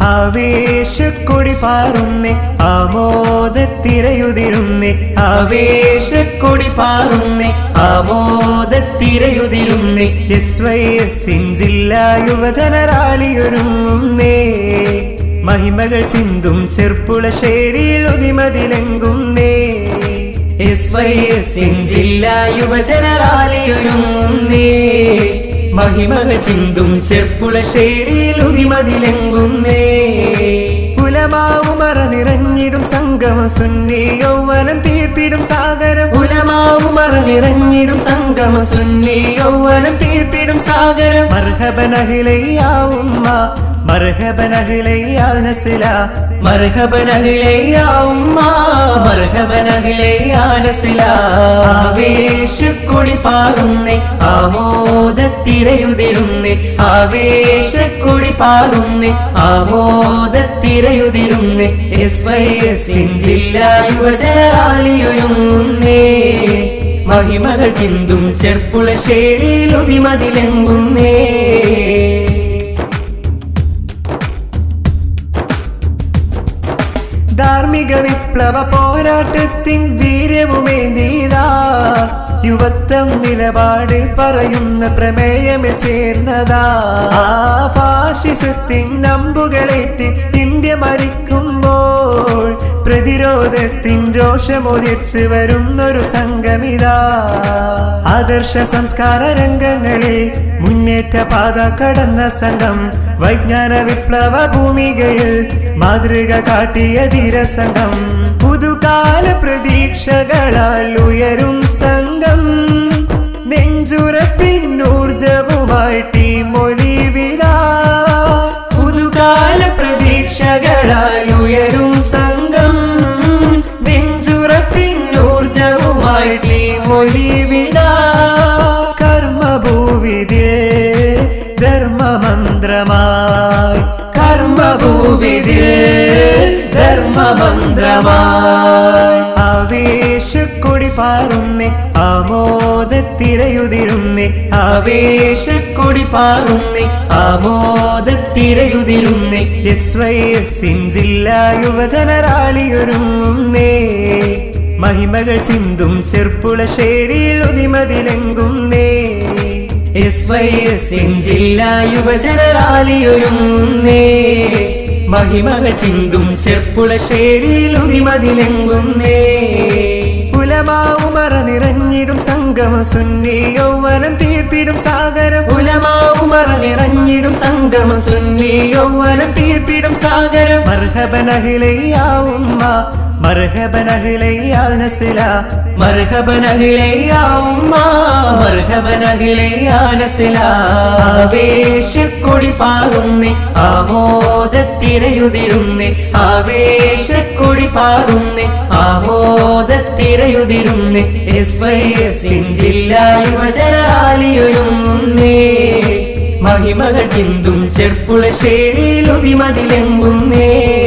ആവേശക്കൊടി പാറുന്നേ ആമോദത്തിരയുതിരുന്നേ ആവേശക്കൊടി പാറുന്നേ ആമോദത്തിരയുതിരുന്നേ എസ് വൈ എസ് ജില്ലാ യുവജന റാലിയൊരുങ്ങുന്നേ മഹിമകൾ ചിന്തും ചെർപ്പുളശ്ശേരിയിൽ ഉതിമതിലെങ്കുന്നേ എസ് വൈ എസ് ജില്ലാ യുവജന റാലിയൊരുങ്ങുന്നേ മഹിമകൾ ചിന്തും ചെർപ്പുളശ്ശേരിയിൽ ഉതിമതിലെങ്കുന്നേ ഉലമാവുമറ നിറഞ്ഞിടും സംഗമ സുന്നി യൗവനം തീർത്തിടും സാഗരം ഉലമാവുമറ നിറഞ്ഞിടും സംഗമ സുന്നി യൗവനം തീർത്തിടും സാഗരം മർഹബനഹിലയ്യാവുമ്മ മർഹബനഹിലയ്യാ നസില മർഹബനഹിലയ്യാ ഉമ്മ മർഹബനഹിലയ്യാ നസില ആവേശക്കൊടി പാറുന്നേ ആമോദത്തിരയുതിരുന്നേ ആവേശക്കൊടി പാറുന്നേ ആമോദത്തിരയുതിരുന്നേ എസ് വൈ എസ് ജില്ലാ യുവജന റാലിയൊരുങ്ങുന്നേ മഹിമകൾ ചിന്തും ചെർപ്പുളശ്ശേരിയിൽ ഉതിമതിലെങ്കുന്നേ ധാർമ്മിക വിപ്ലവ പോരാട്ടത്തിൻ വീര്യവുമേന്തീതാ യുവത്വം നിലപാട് പറയുന്ന പ്രമേയമിൽ ചേർന്നതാ ആ ഫാഷിസത്തിൻ നമ്പുകളേറ്റ് ഇന്ത്യ മരിക്കുമ്പോൾ പ്രതിരോധത്തിൻ രോഷമുയർത്ത് വരുന്നൊരു സംഗമിതാ ആദർശ സംസ്കാര രംഗങ്ങളിൽ മുന്നേറ്റ പാത കടന്ന സംഘം വൈജ്ഞാന വിപ്ലവ ഭൂമികയിൽ മാതൃക കാട്ടിയ ധീരസംഘം പുതുകാല പ്രതീക്ഷകളാൽ ഉയരും സംഘം നെഞ്ചുറപ്പിന്നൂർജവുമായി ടീമൊലിവില പുതുകാല പ്രതീക്ഷകളാൽ ഉയരും സംഘം നെഞ്ചുറപ്പിന്നൂർജവുമായി ടീമൊലിവില കർമ്മഭൂവിതിൽ ധർമ്മമന്ത്രമായി കർമ്മഭൂവിതിൽ ധർമ്മമന്ത്രമായി ആവേശക്കൊടി പാറുന്നേ ആമോദത്തിരയുതിരുന്നേ ആവേശക്കൊടി പാറുന്നേ ആമോദത്തിരയുതിരുന്നേ എസ് വൈ എസ് ജില്ലാ യുവജന റാലിയൊരുങ്ങുന്നേ മഹിമകൾ ചിന്തും ചെർപ്പുളശ്ശേരിയിൽ ഉതിമതിലെങ്കുന്നേ എസ് വൈ എസ് ജില്ലാ യുവജന റാലിയൊരുങ്ങുന്നേ മഹിമകൾ ചിന്തും ചെർപ്പുളശ്ശേരിയിൽ ഉതിമതിലെങ്കുന്നേ ഉലമാവുമറ നിറഞ്ഞിടും സംഗമ സുന്നി യൗവനം തീർത്തിടും സാഗരം ഉലമാവുമറ നിറഞ്ഞിടും സംഗമ സുന്നി യൗവനം തീർത്തിടും സാഗരം മർഹബനഹിലയ്യാ ഉമ്മ മർഹബനഹിലയ്യാ നസില മർഹബനഹിലയ്യാ ഉമ്മ മർഹബനഹിലയ്യാ നസില ആവേശക്കൊടി പാറുന്നേ ആമോദത്തിരയുതിരുന്നേ ആവേശക്കൊടി പാറുന്നേ ആമോദത്തിരയുതിരുന്നേ എസ് വൈ എസ് ജില്ലാ യുവജന റാലിയൊരുങ്ങുന്നേ മഹിമകൾ ചിന്തും ചെർപ്പുളശ്ശേരിയിൽ ഉതിമതിലെങ്കുന്നേ